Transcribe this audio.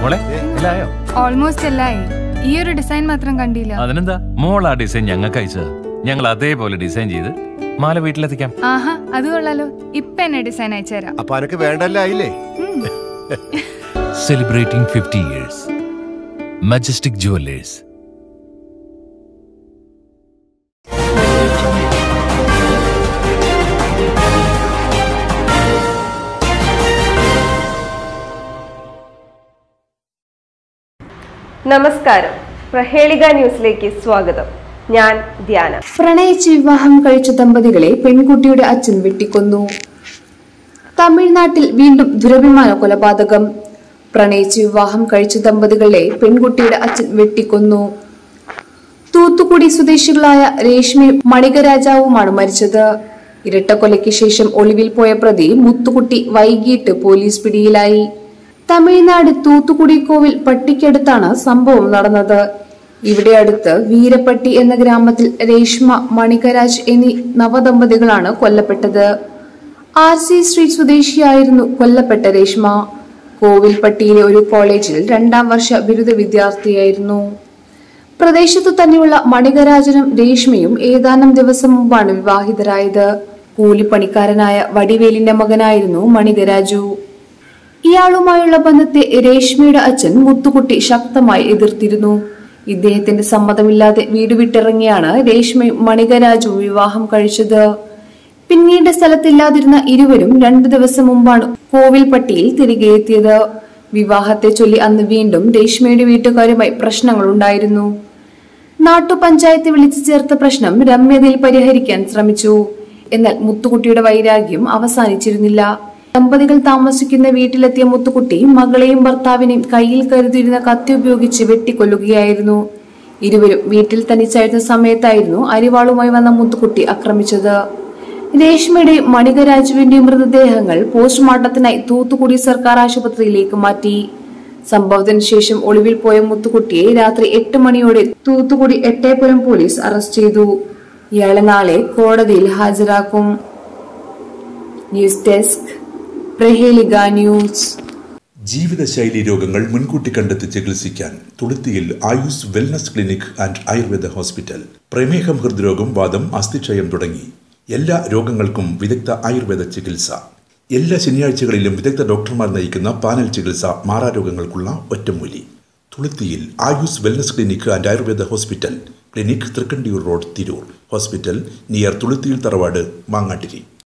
മോളെ എല്ലായോ ഓൾമോസ്റ്റ് എല്ലായി ഈ ഒരു ഡിസൈൻ മാത്രം കണ്ടില്ല അതിനെന്താ മോൾ ആ ഡിസൈൻ ഞങ്ങൾക്ക് അയച്ചത് ഞങ്ങൾ അതേപോലെ ഡിസൈൻ ചെയ്ത് മാല വീട്ടിലെത്തിക്കാം ആഹാ അത് കൊള്ളാലോ ഇപ്പൊ എന്നെ ഡിസൈൻ അയച്ചുതരാം അപ്പൊ അനക്ക് വേണ്ടല്ല ആയില്ലേ celebrating fifty years majestic jewellers നമസ്കാരം പ്രഹേളിക ന്യൂസിലേക്ക് സ്വാഗതം ഞാൻ ധ്യാന പ്രണയിച്ച് വിവാഹം കഴിച്ച ദമ്പതികളെ പെൺകുട്ടിയുടെ അച്ഛൻ വെട്ടിക്കൊന്നു തമിഴ്നാട്ടിൽ വീണ്ടും ദുരഭിമാന കൊലപാതകം പ്രണയിച്ച് വിവാഹം കഴിച്ച ദമ്പതികളെ പെൺകുട്ടിയുടെ അച്ഛൻ വെട്ടിക്കൊന്നു തൂത്തുക്കുടി സ്വദേശികളായ രേഷ്മയും മണികരാജാവുമാണ് മരിച്ചത് ഇരട്ടക്കൊലയ്ക്ക് ശേഷം ഒളിവിൽ പോയ പ്രതി മുത്തുകുട്ടി വൈകിട്ട് പോലീസ് പിടിയിലായി തമിഴ്നാട് തൂത്തുക്കുടി കോവിൽ പട്ടിക്കടുത്താണ് സംഭവം നടന്നത് ഇവിടെ അടുത്ത് വീരപ്പട്ടി എന്ന ഗ്രാമത്തിൽ രേഷ്മ മണികരാജ് എന്നീ നവദമ്പതികളാണ് കൊല്ലപ്പെട്ടത് ആർ സി സ്ട്രീറ്റ് സ്വദേശിയായിരുന്നു കൊല്ലപ്പെട്ട രേഷ്മ കോവിൽപ്പട്ടിയിലെ ഒരു കോളേജിൽ രണ്ടാം വർഷ ബിരുദ വിദ്യാർത്ഥിയായിരുന്നു പ്രദേശത്തു തന്നെയുള്ള മണികരാജനും രേഷ്മയും ഏതാനും ദിവസം മുമ്പാണ് വിവാഹിതരായത് കൂലിപ്പണിക്കാരനായ വടിവേലിന്റെ മകനായിരുന്നു മണികരാജു ഇയാളുമായുള്ള ബന്ധത്തെ രേഷ്മയുടെ അച്ഛൻ മുത്തുകുട്ടി ശക്തമായി എതിർത്തിരുന്നു ഇദ്ദേഹത്തിന്റെ സമ്മതമില്ലാതെ വീട് വിട്ടിറങ്ങിയാണ് രേഷ്മയും മണികരാജുവും വിവാഹം കഴിച്ചത് പിന്നീട് സ്ഥലത്തില്ലാതിരുന്ന ഇരുവരും രണ്ടു ദിവസം മുമ്പാണ് കോവിൽപ്പട്ടിയിൽ തിരികെ എത്തിയത് വിവാഹത്തെ ചൊല്ലി അന്ന് വീണ്ടും രേഷ്മയുടെ വീട്ടുകാരുമായി പ്രശ്നങ്ങളുണ്ടായിരുന്നു നാട്ടുപഞ്ചായത്ത് വിളിച്ചു ചേർത്ത പ്രശ്നം രമ്യതയിൽ പരിഹരിക്കാൻ ശ്രമിച്ചു എന്നാൽ മുത്തുകുട്ടിയുടെ വൈരാഗ്യം അവസാനിച്ചിരുന്നില്ല ദമ്പതികൾ താമസിക്കുന്ന വീട്ടിലെത്തിയ മുത്തുകുട്ടി മകളെയും ഭർത്താവിനെയും കയ്യിൽ കരുതിയിരുന്ന കത്തി ഉപയോഗിച്ച് വെട്ടിക്കൊല്ലുകയായിരുന്നു ഇരുവരും വീട്ടിൽ തനിച്ചായിരുന്ന സമയത്തായിരുന്നു അരിവാളുമായി വന്ന മുത്തുകുട്ടി ആക്രമിച്ചത് രേഷ്മയുടെയും മണികരാജുവിന്റെയും മൃതദേഹങ്ങൾ പോസ്റ്റ്മോർട്ടത്തിനായി തൂത്തുക്കുടി സർക്കാർ ആശുപത്രിയിലേക്ക് മാറ്റി സംഭവത്തിന് ശേഷം ഒളിവിൽ പോയ മുത്തുകുട്ടിയെ രാത്രി എട്ട് മണിയോടെ തൂത്തുക്കുടി എട്ടേപുരം പോലീസ് അറസ്റ്റ് ചെയ്തു ഇയാളെ നാളെ കോടതിയിൽ ഹാജരാക്കും ന്യൂസ് ഡെസ്ക് പ്രഹേലിക ന്യൂസ് ജീവിതശൈലി രോഗങ്ങൾ മുൻകൂട്ടി കണ്ടെത്തി ചികിത്സിക്കാൻ തുളുത്തിയിൽ Ayus wellness clinic and Ayurveda hospital പ്രമേഹം ഹൃദ്രോഗം വാദം അസ്ഥിക്ഷയം തുടങ്ങി എല്ലാ രോഗങ്ങൾക്കും വിദഗ്ധ ആയുർവേദ ചികിത്സ എല്ലാ ശനിയാഴ്ചകളിലും വിദഗ്ധ ഡോക്ടർമാർ നയിക്കുന്ന പാനൽ ചികിത്സ മാറാരോഗങ്ങൾക്കുള്ള ഒറ്റമൂലി തുളുത്തിയിൽ Ayus wellness clinic and Ayurveda hospital clinic Thrikkandiyur road Tirur hospital near തുളുത്തിയിൽ തറവാട് മാങ്ങാട്ടിരി